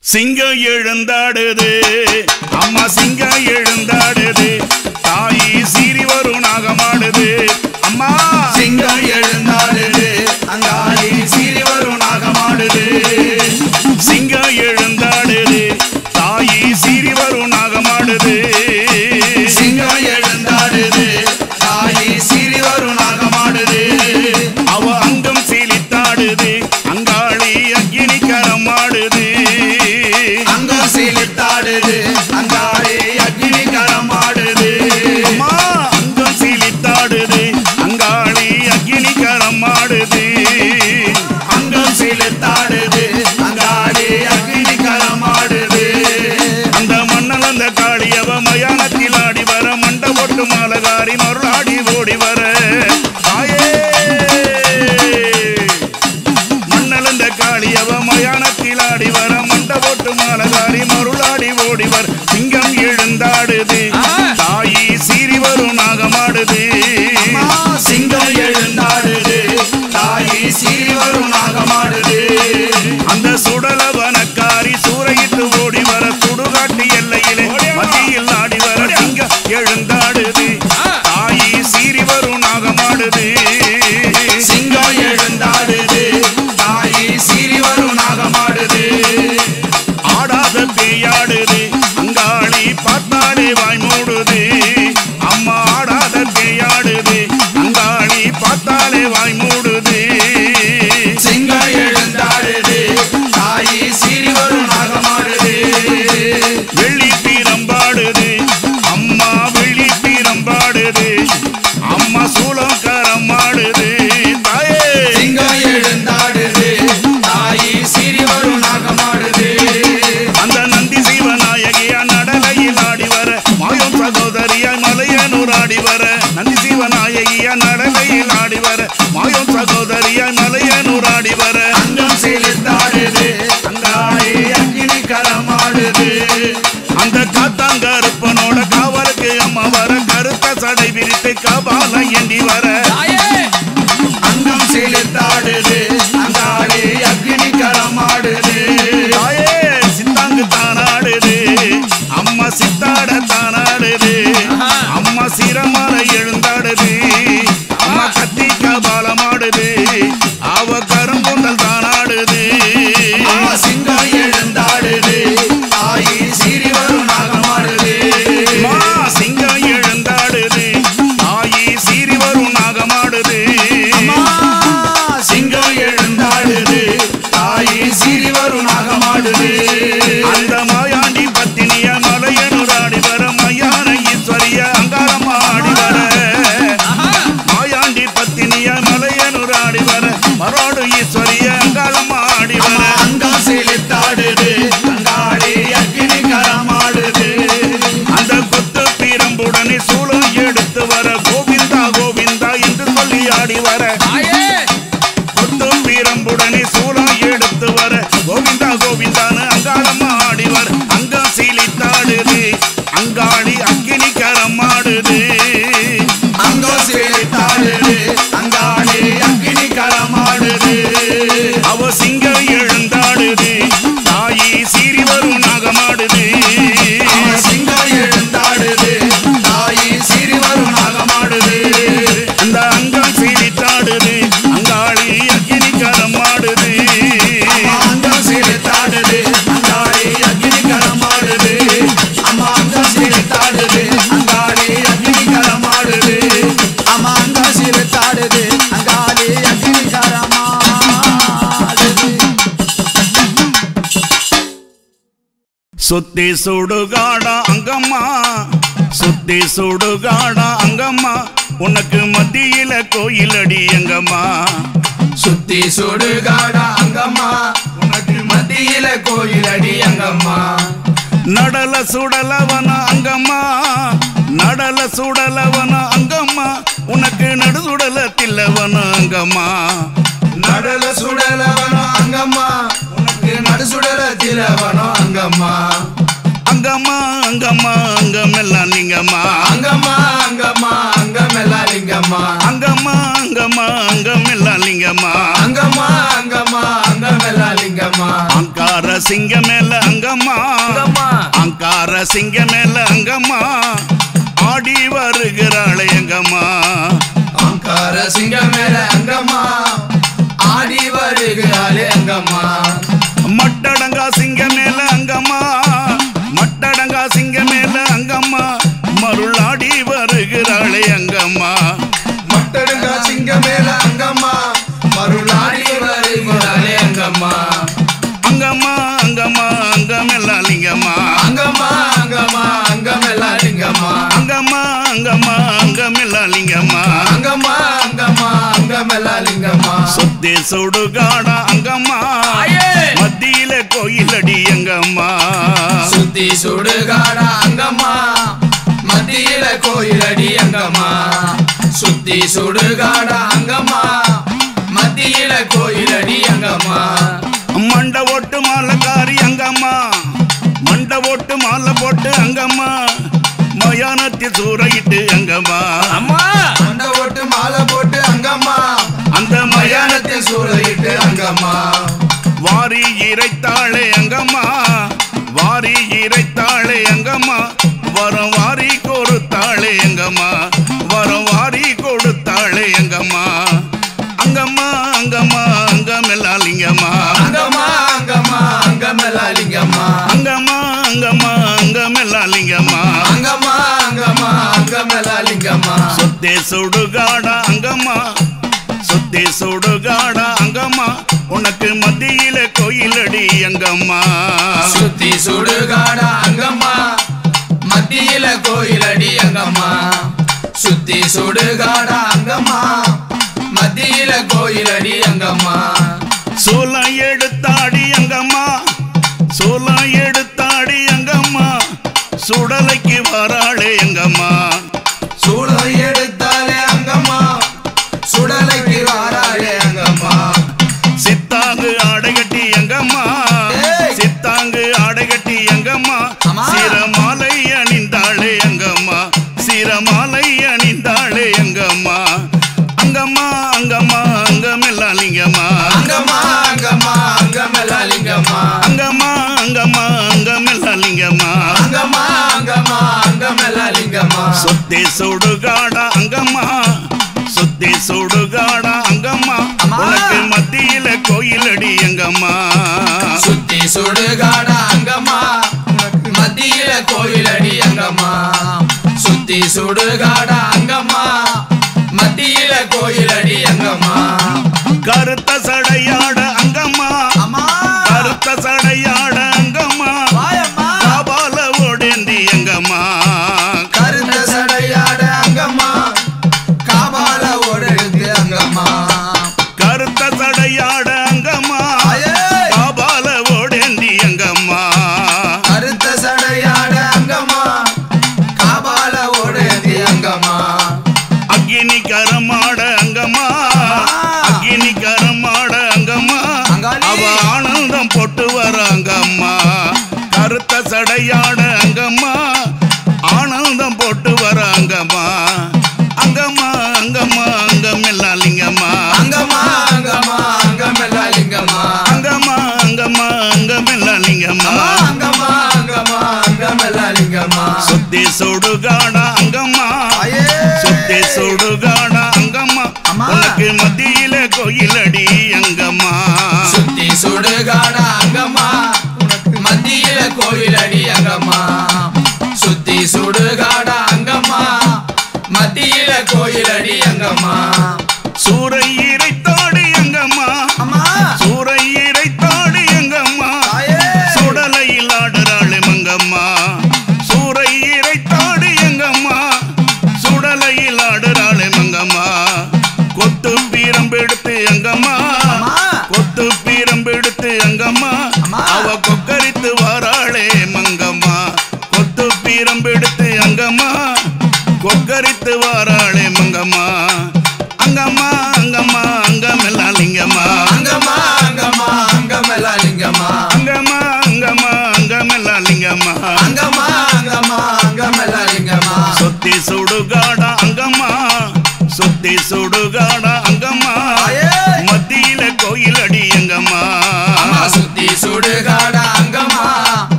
சிங்கம் எழுந்தாடுது அம்மா சிங்கம் எழுந்தாடுது தாயி சீறி வரும் நாகமாடுது அம்மா சிங்கம் எழுந்தாடுது அங்காளி சீறி வரும் நாகமாடுது சிங்கம் எழுந்தாடுது தாயி சீறி வரும் நாகமாடுது சிங்கம் எழுந்தாடுது தாயி சீறி வரும் நாகமாடுது அவ அங்கம் சீலித்தாடுது அங்காளி அக்கினி கரம் ஆடுது அங்கம் சீலித்தாடுது அங்காளி அக்னி கரமாடுது அம்மா அங்கம் சீலித்தாடுது அங்காளி அக்கினி கரம் ஆடுது அங்கம் சீலித்தாடுது அங்காளி அக்னி கரமாடுது அந்த மன்னல் அந்த காளியவ மயானத்தில் ஆடி வர மண்ட போட்டு மாலகாரி மருளாடி ஓடி வர தாயே மன்னல் அந்த காளியவ மயானத்தில் ஆடி வர மண்ட போட்டு மாலகாரி மருளாடி ஓடி வர சிங்கம் எழுந்தாடுது தாயி சீறி வரும் நாகமாடுது அம்மா சிங்கம் எழுந்தாடுது தாயி சீறி வரும் நாகமாடுது அந்த சுடலவனக்காரி சூறையிட்டு ஓடி வர சுடுகாட்டு எல்லையிலே மத்தியில் ஆடி வர சிங்கம் எழுந்தாடுது தாயி சீறி வரும் நாகமாடுது சிங்கம் எழுந்தாடுது தாயி சீறி வரும் நாகமாடுது ஆடாத பேயாடுது அங்காளி பார்த்தாலே வாய் மூடுது அம்மா ஆடாத பேயாடுது அங்காளி பார்த்தாலே வாய் மூடுது சிங்கம் எழுந்தாடுது தாயி சீறி வரும் நாகமாடுது வெள்ளி பீரம்பாடுது அம்மா வெள்ளி பீரம்பாடுது அம்மா சூளம் கரமாடுது தாயே சிங்கம் எழுந்தாடுது தாயி சீறி வரும் நாகமாடுது அந்த நந்தி சிவநாயகியா நடலையில் ஆடி வர மாயம் சகோதரியாய் மலையனூர் ஆடி வர நந்தி சிவநாயகியா நடலையில் ஆடி வர மாயம் சகோதரியாய் மலையனூர் ஆடி வர அங்கம் செலுத்தாடுது அங்காளி அக்னி கரமாடுது அந்த காத்தாங்கருப்பனோட காவலுக்கு அம்மா வர கருத்த சடை விரித்து கபாலம் ஏந்தி வர அங்கம் செலுத்தாடுது அங்காளி அக்னி கரமாடுது தாயே சித்தாங்கு தானாடுது அம்மா சித்தாட தானாடுது அம்மா சிரமர எழுந்தாடுது அம்மா கத்தி கபாலமாடுது அவ கருங்குண்டல் தானாடுது அம்மா சிங்கம் எழுந்தாடுது தாயி சீறி வரும் நாகமாடுது அம்மா சிங்கம் எழுந்தாடுது தாயி சீறி வரும் நாகமாடுது அம்மா சிங்கம் எழுந்தாடுது தாயி சீறி வரும் நாகமாடுது அந்த மாயாண்டி பத்தினிய மலையனூர் ஆடி வர மையான ஈஸ்வரிய அங்காரம் ஆடி வர மாயாண்டி பத்தினிய மலையனூர் ஆடி வர மரோடு ஈஸ்வரிய அங்காளம் ஆடி அம்மா வர அங்கம் செலுத்தாடுது அங்காளி அக்னி கரமாடுது அந்த கொத்து பீரம்புடனே சூளம் எடுத்து வர கோவிந்தா கோவிந்தா என்று சொல்லி ஆடி வர கொத்து பீரம்புடனே சூளம் எடுத்து வர கோவிந்தா கோவிந்தான்னு அங்காளம் ஆடி வர அங்கம் சீலித்தாடுது அங்காளி அக்கினி கரம் ஆடுது அங்கம் செலுத்தாடுது அங்காளி அக்னி கரமாடுது அவ சிங்கம் எழுந்தாடுது தாயி சீறி வரும் நாகமாடுது அம்மா சிங்கம் எழுந்தாடுது தாயி சீறி வரும் நாகமாடுது அந்த அங்கம் சீலித்தாடுது அங்காளி அக்கினி கரம் ஆடுது அம்மா அங்கம் செலுத்தாடுது அங்காளி அக்னி கரமாடுது அம்மா அங்கம் செலுத்தாடுது அங்காளி அக்னி கரமாடுது அம்மா அங்கம் செலுத்தாடுது அங்காளி அக்னி கரமாடுது சுத்தி சுடுகாடா அங்கம்மா சுத்தி சுடுகாடா அங்கம்மா உனக்கு மத்தியில கோயில் அடி எங்கம்மா சுத்தி சுடுகாடா அங்கம்மா உனக்கு மத்தியில கோயிலடி அங்கம்மா நடல சுடலவன அங்கம்மா நடல சுடலவன அங்கம்மா உனக்கு நடுசுடல தில்லவன அங்கம்மா நடல சுடலவனோ அங்கம்மா உனக்கு நடு சுடல திலவனோ அங்கம்மா அங்கம்மா அங்கம்மா அங்கமெல்லாம் நீங்கம்மா அங்கம்மா அங்கம்மா அங்கமெல்லாம் லிங்கம்மா அங்கம்மா அங்கம்மா அங்கமெல்லாம் லிங்கம்மா அங்கம்மா அங்கம்மா அங்கமெல்லாம் லிங்கம்மா அங்கார சிங்க மேல அங்கம்மா அங்கம்மா அங்கார சிங்க மேல அங்கம்மா ஆடி வருகிறாளே எங்கம்மா அங்கார சிங்கம் மேல அங்கம்மா ஆடி வருகிறாளே அங்கம்மா மட்டடங்கா சிங்க மேல அங்கம்மா மட்டடங்கா சிங்க மேல அங்கம்மா மருளாடி வருகிறாளே அங்கம்மா மட்டடுங்க சிங்கம் மேல அங்கம்மா மருளாடி வருகிறாளே அங்கம்மா அங்கம்மா அங்கம்மா அங்கமெல்லாம் லிங்கம்மா அங்கம்மா அங்கம்மா அங்கமெல்லாம் லிங்கம்மா அங்கம்மா அங்கம்மா அங்கமெல்லாம் லிங்கம்மா அங்கம்மா அங்கம்மா அங்கமெல்லாம் லிங்கம்மா சுத்தி சுடுகாடா அங்கம்மா மத்தியில கோயிலடி எங்கம்மா சுத்தி சுடுகாடா அங்கம்மா மத்தியில கோயிலடி அங்கம்மா சுத்தி சுடுகாடா அங்கம்மா மத்தியில கோயிலடி அங்கம்மா மண்ட ஓட்டு மாலைக்காரி அங்கம்மா மண்ட ஓட்டு மாலை போட்டு அங்கம்மா மயானத்தில் சூறையிட்டு அங்கம்மா அம்மா மண்ட ஓட்டு மாலை போட்டு அங்கம்மா அந்த மயானத்தில் மயானத்தில் சூறையிட்டு அங்கம்மா வாரி இறைத்தாளே அங்கம்மா வாரி இறைத்தாளே அங்கம்மா வரம் வாரி கொடுத்தாளே எங்கம்மா வரம் வாரி கொடுத்தாளே எங்கம்மா அங்கம்மா அங்கம்மா அங்கமெல்லாம் லிங்கம்மா அங்கம்மா அங்கம்மா அங்கமெல்லாம் லிங்கம்மா அங்கம்மா அங்கம்மா அங்கமெல்லாம் லிங்கம்மா அங்கம்மா அங்கம்மா அங்கமெல்லாம் லிங்கம்மா சுத்தே சுடுகாடா அங்கம்மா சுத்தே சுடுகாடா அங்கம்மா உனக்கு மத்தியில கோயிலடி அங்கம்மா சுத்தி சுடுகாடா அங்கம்மா மத்தியில கோயிலடி அங்கம்மா சுத்தி சுடுகாடா அங்கம்மா மத்தியில கோயிலடி அங்கம்மா சூலம் எடுத்தாடி அங்கம்மா சூலம் எடுத்தாடி அங்கம்மா சுடலைக்கு வராளே எங்கம்மா சூளம் எடுத்தாலே அங்கம்மா சுடலைக்கு வாராளே அங்கம்மா சித்தாங்கு ஆடை கட்டி எங்கம்மா ஏய்! சித்தாங்கு ஆடை கட்டி எங்கம்மா அம்மா! சிரமாலை அணிந்தாளே எங்கம்மா சிரமாலை அணிந்தாளே எங்கம்மா அங்கம்மா அங்கம்மா அங்கமெல்லாம் லிங்கம்மா அங்கம்மா அங்கம்மா அங்கமெல்லாம் லிங்கம்மா அங்கம்மா அங்கம்மா அங்கமெல்லாம் லிங்கம்மா அங்கம்மா அங்கம்மா அங்கமெல்லாம் லிங்கம்மா சுத்தி சுடுகாடா அங்கம்மா சுத்தி சுடுகாடா அங்கம்மா அம்மா! உனக்கு மத்தியில கோயிலடி எங்கம்மா சுத்தி சுடுகாடா அங்கம்மா மத்தியில கோயிலடி அங்கம்மா சுத்தி சுடுகாடா அங்கம்மா மத்தியில கோயிலடி அங்கம்மா கருத்த சடையாட அங்கம்மா அம்மா கருத்த சடையாட அங்கம்மா வாயம்மா காபால ஓடேந்தி எங்கம்மா கருத்த சடையாட அங்கம்மா காபால ஓடுது அங்கம்மா கருத்த சடையாட அங்கம்மா ஆயே! காபால ஓடேந்தி எங்கம்மா கருத்த சடையாட அங்கம்மா காபால ஓடுது அங்கம்மா அக்கினி கரமாட அங்கம்மா அக்கினி கரமாட அங்கம்மா அங்காளி. அவ ஆனந்தம் போட்டு வர அங்கம்மா கருத்த சடையாட அங்கம்மா ஆனந்தம் போட்டு வர அங்கம்மா அங்கம்மா அங்கம்மா அங்கமெல்லாம் லிங்கம்மா அங்கம்மா அங்கம்மா அங்கமெல்லாம் லிங்கம்மா அங்கம்மா அங்கம்மா அங்கமெல்லாம் லிங்கம்மா அம்மா அங்கம்மா அங்கம்மா அங்கமெல்லாம் லிங்கம்மா சுத்தி சுடுகாடா அங்கம்மா ஆயே! சுத்தி சுடுகாடா அங்கம்மா அம்மா. உனக்கு மத்தியில கோயிலடி அங்கம்மா சுத்தி சுடுகாடா அங்கம்மா மத்தியில கோயிலடி அங்கம்மா சுத்தி சுடுகாடா அங்கம்மா மத்தியில கோயிலடி அங்கம்மா சூறை இறைத்தாடி அங்கம்மா அம்மா சூறை இறைத்தாடி அங்கம்மா தாயே! சுடலையில் ஆடுறாள் மங்கம்மா சூறை இறைத்தாடி எங்கம்மா சுடலையில் ஆடுறாள் மங்கம்மா கொத்து பீரம்பெடுத்து அங்கம்மா அம்மா! கொத்து பீரம்பெடுத்து அங்கம்மா அம்மா! அவ கொக்கரித்து வாராளே மங்கம்மா கொத்து பீரம்பெடுத்து அங்கம்மா கொக்கரித்து வாராளே